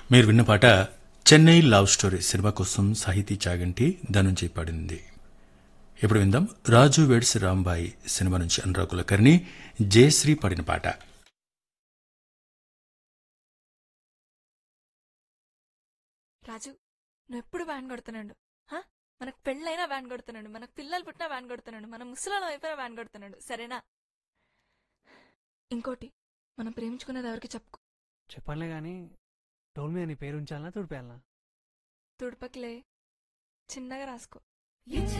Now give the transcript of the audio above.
మీరు విన్న పాట చెన్నై లవ్ స్టోరీ సినిమా కోసం సాహితీ చాగంటి ధనుంజయ్ పాడింది ఇప్పుడు విందాం రాజు వెడ్స్ రాంబాయి సినిమా నుంచి అనురాగ్ కులకర్ణి జయశ్రీ పాడిన పాట రాజు నువ్వు ఎప్పుడు వ్యాన్ కొడుతున్నాడు హా? మనకు పెళ్ళైనా వ్యాన్ కొడుతున్నాడు మనకు పిల్లలు పుట్టినా వ్యాన్ కొడుతున్నాడు మన ముసలాల అయిపోయినా వ్యాన్ కొడుతున్నాడు సరేనా ఇంకోటి మనం ప్రేమించుకునేది ఎవరికి చెప్పుకో చెప్పనులే గాని టోల్ మీద నీ పేరు ఉంచాలనా తుడిపేయాలనా తుడుపకిలే చిన్నగా రాసుకో